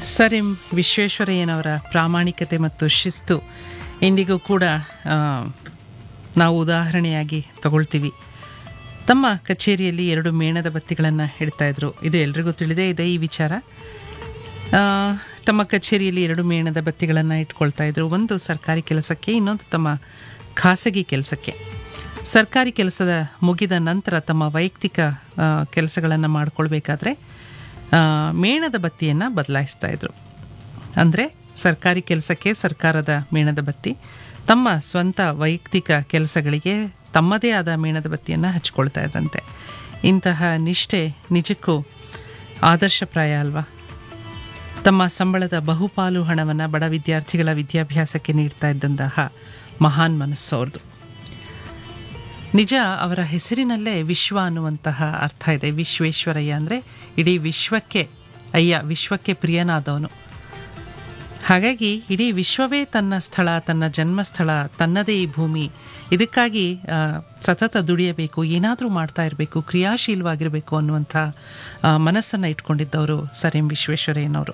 sir M ವಿಶ್ವೇಶ್ವರಯ್ಯನವರ ಪ್ರಾಮಾಣಿಕತೆ ಮತ್ತು ಶಿಸ್ತು ಇಂದಿಗೂ ಕೂಡ ಆ, ನಾವು ಉದಾಹರಣೆಯಾಗಿ ತಗೊಳ್ತೀವಿ ತಮ್ಮ ಕಚೇರಿಯಲ್ಲಿ ಎರಡು ಮೇಣದ ಬತ್ತಿಗಳನ್ನು ಇಡ್ತಾ ಇದ್ರು ಇದು ಎಲ್ರಿಗೂ ತಿಳಿದೇ ಇದೆ ಈ ವಿಚಾರ ಆ, ತಮ್ಮ ಕಚೇರಿಯಲ್ಲಿ ಎರಡು ಮೇಣದ ಬತ್ತಿಗಳನ್ನು ಇಟ್ಕೊಳ್ತಾ ಇದ್ರು ಒಂದು ಸರ್ಕಾರಿ ಕೆಲಸಕ್ಕೆ ಇನ್ನೊಂದು ತಮ್ಮ ಖಾಸಗಿ ಕೆಲಸಕ್ಕೆ ಸರ್ಕಾರಿ ಕೆಲಸದ ಮುಗಿದ ನಂತರ ತಮ್ಮ ವೈಯಕ್ತಿಕ ಕೆಲಸಗಳನ್ನು ಮಾಡಿಕೊಳ್ಬೇಕಾದ್ರೆ ಆ, ಮೇಣದ ಬತ್ತಿಯನ್ನು ಬದಲಾಯಿಸ್ತಾ ಇದ್ರು ಅಂದರೆ ಸರ್ಕಾರಿ ಕೆಲಸಕ್ಕೆ ಸರ್ಕಾರದ ಮೇಣದ ಬತ್ತಿ ತಮ್ಮ ಸ್ವಂತ ವೈಯಕ್ತಿಕ ಕೆಲಸಗಳಿಗೆ ತಮ್ಮದೇ ಆದ ಮೇಣದ ಬತ್ತಿಯನ್ನು ಹಚ್ಕೊಳ್ತಾ ಇದ್ರಂತೆ ಇಂತಹ ನಿಷ್ಠೆ ನಿಜಕ್ಕೂ ಆದರ್ಶಪ್ರಾಯ ಅಲ್ವಾ ತಮ್ಮ ಸಂಬಳದ ಬಹುಪಾಲು ಹಣವನ್ನು ಬಡ ವಿದ್ಯಾರ್ಥಿಗಳ ವಿದ್ಯಾಭ್ಯಾಸಕ್ಕೆ ನೀಡ್ತಾ ಇದ್ದಂತಹ ಮಹಾನ್ ಮನಸ್ಸು ಅವ್ರದ್ದು ನಿಜ ಅವರ ಹೆಸರಿನಲ್ಲೇ ವಿಶ್ವ ಅನ್ನುವಂತಹ ಅರ್ಥ ಇದೆ ವಿಶ್ವೇಶ್ವರಯ್ಯ ಅಂದರೆ ಇಡೀ ವಿಶ್ವಕ್ಕೆ ಅಯ್ಯ ವಿಶ್ವಕ್ಕೆ ಪ್ರಿಯನಾದವನು ಹಾಗಾಗಿ ಇಡೀ ವಿಶ್ವವೇ ತನ್ನ ಸ್ಥಳ ತನ್ನ ಜನ್ಮಸ್ಥಳ ತನ್ನದೇ ಈ ಭೂಮಿ ಇದಕ್ಕಾಗಿ ಆ, ಸತತ ದುಡಿಯಬೇಕು ಏನಾದರೂ ಮಾಡ್ತಾ ಇರಬೇಕು ಕ್ರಿಯಾಶೀಲವಾಗಿರಬೇಕು ಅನ್ನುವಂಥ ಮನಸ್ಸನ್ನು ಇಟ್ಕೊಂಡಿದ್ದವರು ಸರ್ ಎಂ ವಿಶ್ವೇಶ್ವರಯ್ಯನವರು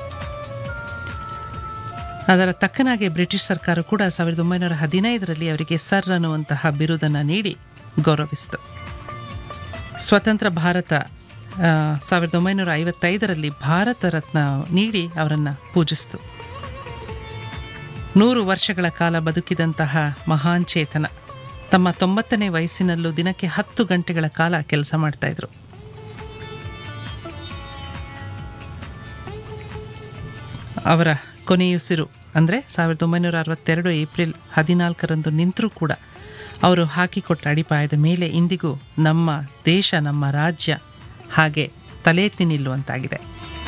ಅದರ ತಕ್ಕನಾಗೆ ಬ್ರಿಟಿಷ್ ಸರ್ಕಾರ ಕೂಡ ಸಾವಿರದ ಒಂಬೈನೂರ ಹದಿನೈದರಲ್ಲಿ ಅವರಿಗೆ ಸರ್ ಅನ್ನುವಂತಹ ಬಿರುದನ್ನು ನೀಡಿ ಗೌರವಿಸಿತು ಸ್ವತಂತ್ರ ಭಾರತ ಆ, ಸಾವಿರದ ಒಂಬೈನೂರ ಐವತ್ತೈದರಲ್ಲಿ ಭಾರತ ರತ್ನ ನೀಡಿ ಅವರನ್ನು ಪೂಜಿಸಿತು ನೂರು ವರ್ಷಗಳ ಕಾಲ ಬದುಕಿದಂತಹ ಮಹಾನ್ ಚೇತನ ತಮ್ಮ ತೊಂಬತ್ತನೇ ವಯಸ್ಸಿನಲ್ಲೂ ದಿನಕ್ಕೆ ಹತ್ತು ಗಂಟೆಗಳ ಕಾಲ ಕೆಲಸ ಮಾಡ್ತಾ ಇದ್ರು ಅವರ ಕೊನೆಯುಸಿರು ಅಂದರೆ ಸಾವಿರದ ಒಂಬೈನೂರ ಅರವತ್ತೆರಡು ಏಪ್ರಿಲ್ ಹದಿನಾಲ್ಕರಂದು ನಿಂತರೂ ಕೂಡ ಅವರು ಹಾಕಿಕೊಟ್ಟ ಅಡಿಪಾಯದ ಮೇಲೆ ಇಂದಿಗೂ ನಮ್ಮ ದೇಶ ನಮ್ಮ ರಾಜ್ಯ ಹಾಗೆ ತಲೆ ಎತ್ತಿ ನಿಲ್ಲುವಂತಾಗಿದೆ